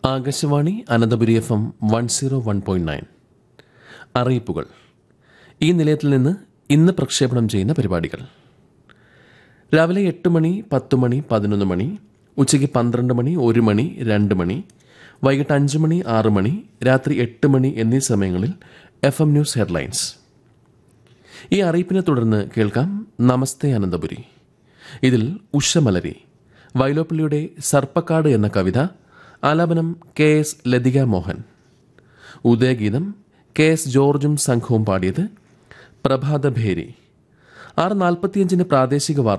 Akashvani Ananthapuri F M one zero one point nine അറിയിപ്പുകൾ ഈ നിലയത്തിൽ നിന്ന് ഇന്ന് പ്രക്ഷേപണം ചെയ്യുന്ന പരിപാടികൾ രാവിലെ എട്ട് മണി പത്ത് മണി പതിനൊന്ന് മണി ഉച്ചയ്ക്ക് പന്ത്രണ്ട് മണി ഒരു മണി രണ്ട് മണി വൈകിട്ട് അഞ്ച് മണി ആറ് മണി രാത്രി എട്ട് മണി എന്നീ സമയങ്ങളിൽ എഫ് എം ന്യൂസ് ഹെഡ്ലൈൻസ് ഈ അറിയിപ്പിനെ തുടർന്ന് കേൾക്കാം നമസ്തേ അനന്തപുരി ഇതിൽ ഉഷമലരി വൈലോപ്പള്ളിയുടെ സർപ്പക്കാട് എന്ന കവിത ആലാപനം K S Lathika Mohan Udayageetham K S ജോർജും സംഘവും പാടിയത് പ്രഭാതഭേരി ആറ് നാൽപ്പത്തിയഞ്ചിന് പ്രാദേശിക വാർത്ത